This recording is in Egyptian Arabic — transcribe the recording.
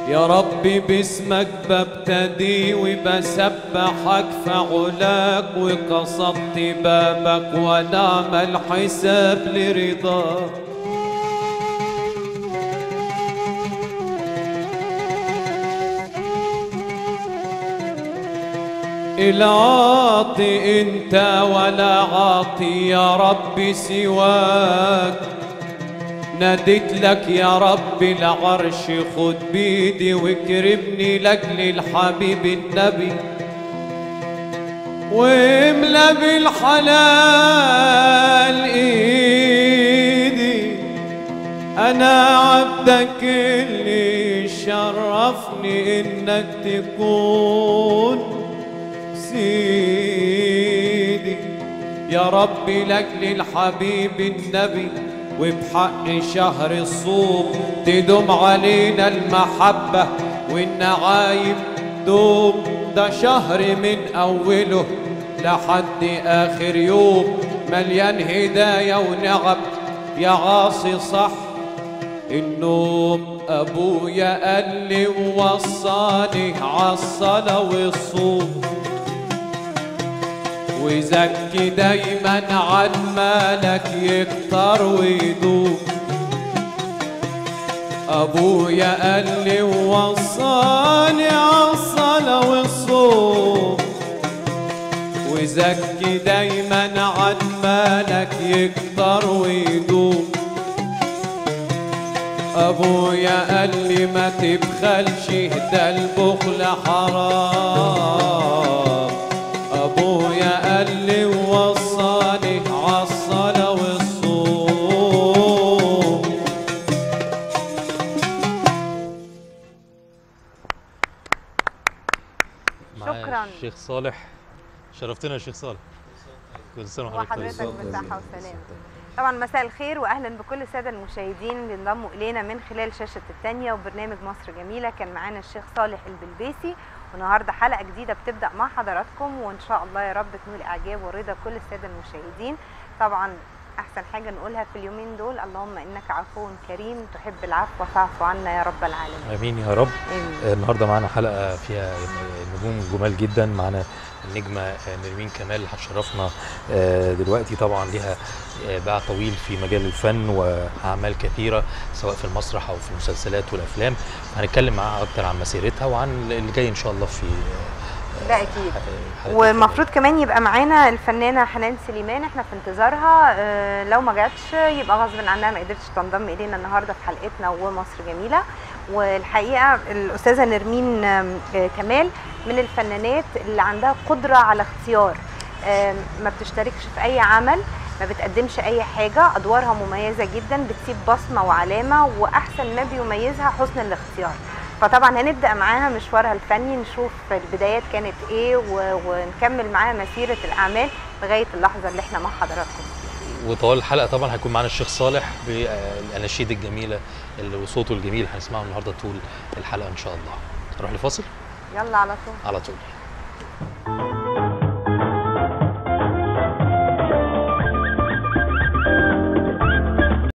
يا ربي باسمك ببتدي وبسبحك فعلاك وقصدت بابك ونعمل حساب لرضاك العاطي انت ولا عاطي يا رب سواك ناديت لك يا رب العرش خد بيدي واكرمني لاجل الحبيب النبي واملا بالحلال ايدي انا عبدك اللي شرفني انك تكون سيدي يا ربي لاجل الحبيب النبي وبحق شهر الصوم تدوم علينا المحبة والنعايم دوم ده شهر من أوله لحد آخر يوم مليان هداية ونعم يا عاصي صح النوم أبويا قال لي ووصاني عالصلاة والصوم وزكي دايما عن مالك يكتر ويدوم ابويا قال لي ووصاني عالصلاة والصوم وزكي دايما عن مالك يكتر ويدوم ابويا قال لي ما تبخلش ده البخل حرام ابويا قال لي ووصاني عالصلاة والصوم معايا شكراً. الشيخ صالح شرفتنا يا شيخ صالح كل سنه وحضرتك طيب وحضرتك بصحة وسلامة طبعا مساء الخير واهلا بكل الساده المشاهدين اللي انضموا الينا من خلال شاشه الثانيه وبرنامج مصر جميله كان معانا الشيخ صالح البلبيسي والنهارده حلقه جديده بتبدا مع حضراتكم وان شاء الله يا رب تنول اعجاب ورضا كل الساده المشاهدين طبعا احسن حاجه نقولها في اليومين دول اللهم انك عفو كريم تحب العفو فاعف عنا يا رب العالمين امين يا رب امين آه، النهارده معانا حلقه فيها نجوم جمال جدا معانا النجمه آه، نرمين كمال اللي هتشرفنا آه، دلوقتي طبعا ليها آه، باع طويل في مجال الفن واعمال كثيره سواء في المسرح او في المسلسلات والافلام هنتكلم معاها اكتر عن مسيرتها وعن اللي جاي ان شاء الله في آه، ده اكيد حلقة والمفروض كمان يبقى معانا الفنانه حنان سليمان احنا في انتظارها اه لو ما جاتش يبقى غصب عنها ما قدرتش تنضم الينا النهارده في حلقتنا ومصر جميله والحقيقه الاستاذه نرمين آم، آه، كمال من الفنانات اللي عندها قدره على اختيار آم، ما بتشتركش في اي عمل ما بتقدمش اي حاجه ادوارها مميزه جدا بتسيب بصمه وعلامه واحسن ما بيميزها حسن الاختيار فطبعا هنبدا معاها مشوارها الفني نشوف البدايات كانت ايه و... ونكمل معاها مسيره الاعمال لغايه اللحظه اللي احنا مع حضراتكم وطوال الحلقه طبعا هيكون معانا الشيخ صالح بالاناشيد الجميله اللي وصوته الجميل هنسمعه النهارده طول الحلقه ان شاء الله نروح لفاصل يلا على طول على طول